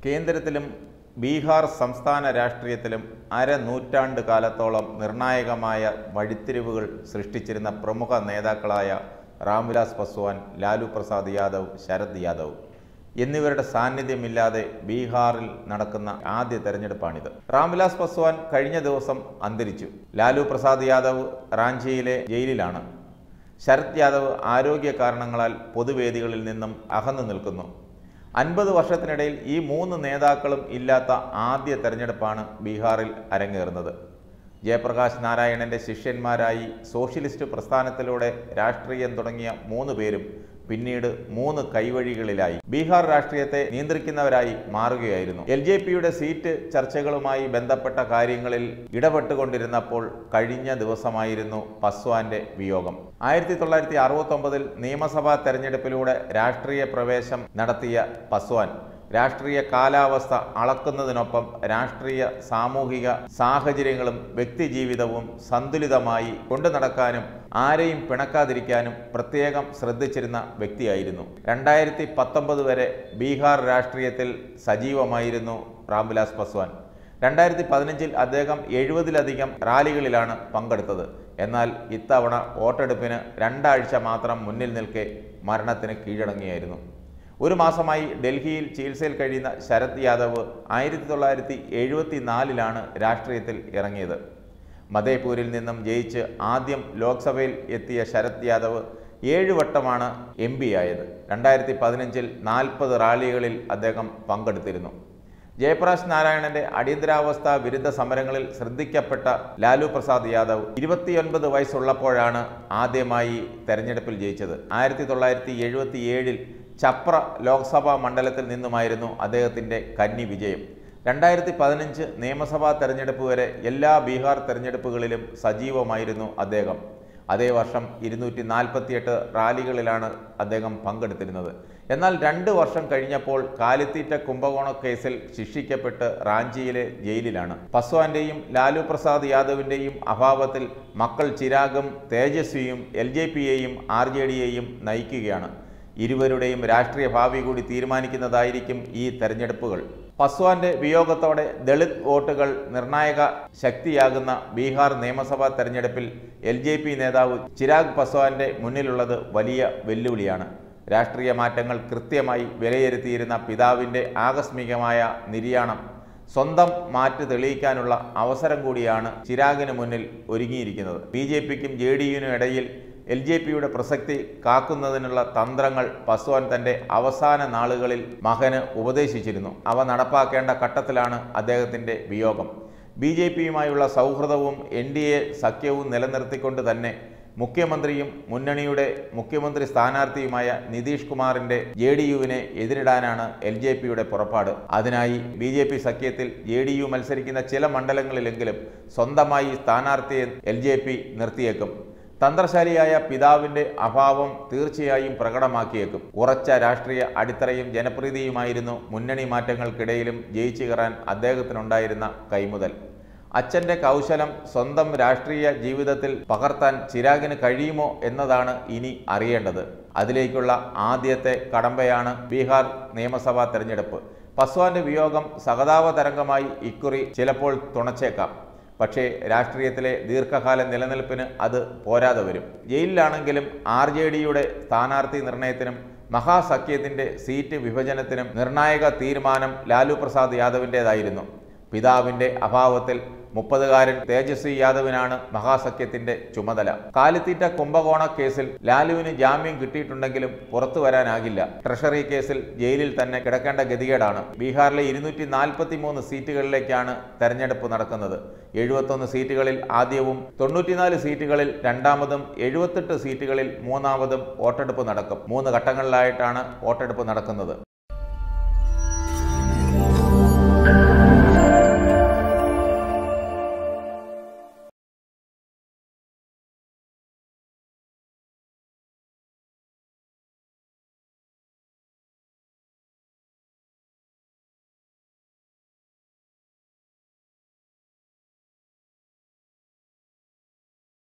കേന്ദ്രത്തിലും ബീഹാർ സംസ്ഥാന രാഷ്ട്രീയത്തിലും അരനൂറ്റാണ്ട് കാലത്തോളം നിർണായകമായ വഴിത്തിരിവുകൾ സൃഷ്ടിച്ചിരുന്ന പ്രമുഖ നേതാക്കളായ രാംവിലാസ് പസ്വാൻ ലാലു പ്രസാദ് യാദവ് ശരത് യാദവ് എന്നിവരുടെ സാന്നിധ്യമില്ലാതെ ബീഹാറിൽ നടക്കുന്ന ആദ്യ തെരഞ്ഞെടുപ്പാണിത് രാംവിലാസ് പസ്വാൻ കഴിഞ്ഞ ദിവസം അന്തരിച്ചു ലാലു പ്രസാദ് യാദവ് റാഞ്ചിയിലെ ജയിലിലാണ് ശരത് യാദവ് ആരോഗ്യ കാരണങ്ങളാൽ പൊതുവേദികളിൽ നിന്നും അകന്നു നിൽക്കുന്നു അൻപത് വർഷത്തിനിടയിൽ ഈ മൂന്ന് നേതാക്കളും ഇല്ലാത്ത ആദ്യ തെരഞ്ഞെടുപ്പാണ് ബീഹാറിൽ അരങ്ങേറുന്നത് ജയപ്രകാശ് നാരായണന്റെ ശിഷ്യന്മാരായി സോഷ്യലിസ്റ്റ് പ്രസ്ഥാനത്തിലൂടെ രാഷ്ട്രീയം തുടങ്ങിയ മൂന്ന് പേരും പിന്നീട് മൂന്ന് കൈവഴികളിലായി ബീഹാർ രാഷ്ട്രീയത്തെ നിയന്ത്രിക്കുന്നവരായി മാറുകയായിരുന്നു എൽ ജെ പിയുടെ സീറ്റ് ചർച്ചകളുമായി ബന്ധപ്പെട്ട കാര്യങ്ങളിൽ ഇടപെട്ടുകൊണ്ടിരുന്നപ്പോൾ കഴിഞ്ഞ ദിവസമായിരുന്നു പസ്വാന്റെ വിയോഗം ആയിരത്തി തൊള്ളായിരത്തി അറുപത്തി ഒമ്പതിൽ നിയമസഭാ തെരഞ്ഞെടുപ്പിലൂടെ രാഷ്ട്രീയ പ്രവേശം നടത്തിയ പസ്വാൻ രാഷ്ട്രീയ കാലാവസ്ഥ അളക്കുന്നതിനൊപ്പം രാഷ്ട്രീയ സാമൂഹിക സാഹചര്യങ്ങളും വ്യക്തിജീവിതവും സന്തുലിതമായി കൊണ്ടു നടക്കാനും ആരെയും പിണക്കാതിരിക്കാനും പ്രത്യേകം ശ്രദ്ധിച്ചിരുന്ന വ്യക്തിയായിരുന്നു രണ്ടായിരത്തി പത്തൊമ്പത് വരെ ബീഹാർ രാഷ്ട്രീയത്തിൽ സജീവമായിരുന്നു രാംവിലാസ് പസ്വാൻ രണ്ടായിരത്തി പതിനഞ്ചിൽ അദ്ദേഹം എഴുപതിലധികം റാലികളിലാണ് പങ്കെടുത്തത് എന്നാൽ ഇത്തവണ വോട്ടെടുപ്പിന് രണ്ടാഴ്ച മാത്രം മുന്നിൽ നിൽക്കെ മരണത്തിന് കീഴടങ്ങിയായിരുന്നു ഒരു മാസമായി ഡൽഹിയിൽ ചികിത്സയിൽ കഴിയുന്ന ശരത് യാദവ് ആയിരത്തി തൊള്ളായിരത്തി എഴുപത്തി നാലിലാണ് രാഷ്ട്രീയത്തിൽ ഇറങ്ങിയത് മധേപൂരിൽ നിന്നും ജയിച്ച് ആദ്യം ലോക്സഭയിൽ എത്തിയ ശരത് യാദവ് ഏഴ് വട്ടമാണ് എം പി ആയത് രണ്ടായിരത്തി പതിനഞ്ചിൽ നാൽപ്പത് റാലികളിൽ അദ്ദേഹം പങ്കെടുത്തിരുന്നു ജയപ്രകാശ് നാരായണന്റെ അടിയന്തരാവസ്ഥ വിരുദ്ധ സമരങ്ങളിൽ ശ്രദ്ധിക്കപ്പെട്ട ലാലു പ്രസാദ് യാദവ് ഇരുപത്തിയൊൻപത് വയസ്സുള്ളപ്പോഴാണ് ആദ്യമായി തെരഞ്ഞെടുപ്പിൽ ജയിച്ചത് ആയിരത്തി തൊള്ളായിരത്തി എഴുപത്തി ഏഴിൽ ചപ്ര ലോക്സഭാ മണ്ഡലത്തിൽ നിന്നുമായിരുന്നു അദ്ദേഹത്തിൻ്റെ കന്നി വിജയം രണ്ടായിരത്തി പതിനഞ്ച് നിയമസഭാ തെരഞ്ഞെടുപ്പ് വരെ എല്ലാ ബീഹാർ തെരഞ്ഞെടുപ്പുകളിലും സജീവമായിരുന്നു അദ്ദേഹം അതേ വർഷം ഇരുന്നൂറ്റി നാൽപ്പത്തിയെട്ട് റാലികളിലാണ് അദ്ദേഹം പങ്കെടുത്തിരുന്നത് എന്നാൽ രണ്ട് വർഷം കഴിഞ്ഞപ്പോൾ കാലിത്തീറ്റ കുംഭകോണ കേസിൽ ശിക്ഷിക്കപ്പെട്ട് റാഞ്ചിയിലെ ജയിലിലാണ് പസ്വാന്റെയും ലാലു പ്രസാദ് യാദവിൻ്റെയും അഭാവത്തിൽ മക്കൾ ചിരാഗും തേജസ്വിയും എൽ ജെ പിയെയും ആർ ജെ ഡിയെയും നയിക്കുകയാണ് ഇരുവരുടെയും രാഷ്ട്രീയ ഭാവി കൂടി തീരുമാനിക്കുന്നതായിരിക്കും ഈ തെരഞ്ഞെടുപ്പുകൾ പസ്വാന്റെ വിയോഗത്തോടെ ദളിത് വോട്ടുകൾ നിർണായക ശക്തിയാകുന്ന ബീഹാർ നിയമസഭാ തെരഞ്ഞെടുപ്പിൽ എൽ ജെ പി നേതാവ് ചിരാഗ് പസ്വാന്റെ മുന്നിലുള്ളത് വലിയ വെല്ലുവിളിയാണ് രാഷ്ട്രീയ മാറ്റങ്ങൾ കൃത്യമായി വിലയിരുത്തിയിരുന്ന പിതാവിൻ്റെ ആകസ്മികമായ നിര്യാണം സ്വന്തം മാറ്റ് തെളിയിക്കാനുള്ള അവസരം കൂടിയാണ് ചിരാഗിന് മുന്നിൽ ഒരുങ്ങിയിരിക്കുന്നത് ബി ജെ പിക്കും ജെ ഡി യുവിനും ഇടയിൽ എൽ ജെ പിയുടെ പ്രസക്തി കാക്കുന്നതിനുള്ള തന്ത്രങ്ങൾ പസ്വാൻ തന്റെ അവസാന നാളുകളിൽ മകന് ഉപദേശിച്ചിരുന്നു അവ നടപ്പാക്കേണ്ട ഘട്ടത്തിലാണ് അദ്ദേഹത്തിന്റെ വിയോഗം ബി ജെ പിയുമായുള്ള സൗഹൃദവും എൻ ഡി എ സഖ്യവും നിലനിർത്തിക്കൊണ്ട് തന്നെ മുഖ്യമന്ത്രിയും മുന്നണിയുടെ മുഖ്യമന്ത്രി സ്ഥാനാർത്ഥിയുമായ നിതീഷ് കുമാറിന്റെ ജെ ഡി യുവിനെ എതിരിടാനാണ് എൽ ജെ പിയുടെ പുറപ്പാട് അതിനായി ബി ജെ പി സഖ്യത്തിൽ ജെ ഡി യു മത്സരിക്കുന്ന ചില മണ്ഡലങ്ങളിലെങ്കിലും സ്വന്തമായി സ്ഥാനാർത്ഥിയെ എൽ ജെ പി നിർത്തിയേക്കും തന്ത്രശാലിയായ പിതാവിന്റെ അഭാവം തീർച്ചയായും പ്രകടമാക്കിയേക്കും ഉറച്ച രാഷ്ട്രീയ അടിത്തറയും ജനപ്രീതിയുമായിരുന്നു മുന്നണി മാറ്റങ്ങൾക്കിടയിലും ജയിച്ചു കയറാൻ അദ്ദേഹത്തിനുണ്ടായിരുന്ന കൈമുതൽ അച്ഛൻ്റെ കൗശലം സ്വന്തം രാഷ്ട്രീയ ജീവിതത്തിൽ പകർത്താൻ ചിരാഗിന് കഴിയുമോ എന്നതാണ് ഇനി അറിയേണ്ടത് അതിലേക്കുള്ള ആദ്യത്തെ കടമ്പയാണ് ബീഹാർ നിയമസഭാ തെരഞ്ഞെടുപ്പ് പസ്വാന്റെ വിയോഗം സഹതാപ തരംഗമായി ഇക്കുറി ചിലപ്പോൾ തുണച്ചേക്കാം പക്ഷേ രാഷ്ട്രീയത്തിലെ ദീർഘകാല നിലനിൽപ്പിന് അത് പോരാതെ വരും ജയിലിലാണെങ്കിലും ആർ ജെ ഡിയുടെ സ്ഥാനാർത്ഥി നിർണയത്തിനും മഹാസഖ്യത്തിന്റെ സീറ്റ് വിഭജനത്തിനും നിർണായക തീരുമാനം ലാലു പ്രസാദ് യാദവിൻ്റെതായിരുന്നു പിതാവിന്റെ അഭാവത്തിൽ മുപ്പതുകാരൻ തേജസ്വി യാദവിനാണ് മഹാസഖ്യത്തിന്റെ ചുമതല കാലിത്തീറ്റ കുംഭകോണ കേസിൽ ലാലുവിന് ജാമ്യം കിട്ടിയിട്ടുണ്ടെങ്കിലും പുറത്തു വരാനാകില്ല ട്രഷറി കേസിൽ ജയിലിൽ തന്നെ കിടക്കേണ്ട ഗതികേടാണ് ബീഹാറിലെ ഇരുന്നൂറ്റി നാൽപ്പത്തി മൂന്ന് സീറ്റുകളിലേക്കാണ് തെരഞ്ഞെടുപ്പ് നടക്കുന്നത് എഴുപത്തൊന്ന് സീറ്റുകളിൽ ആദ്യവും തൊണ്ണൂറ്റിനാല് സീറ്റുകളിൽ രണ്ടാമതും എഴുപത്തെട്ട് സീറ്റുകളിൽ മൂന്നാമതും വോട്ടെടുപ്പ് നടക്കും മൂന്ന് ഘട്ടങ്ങളിലായിട്ടാണ് വോട്ടെടുപ്പ് നടക്കുന്നത്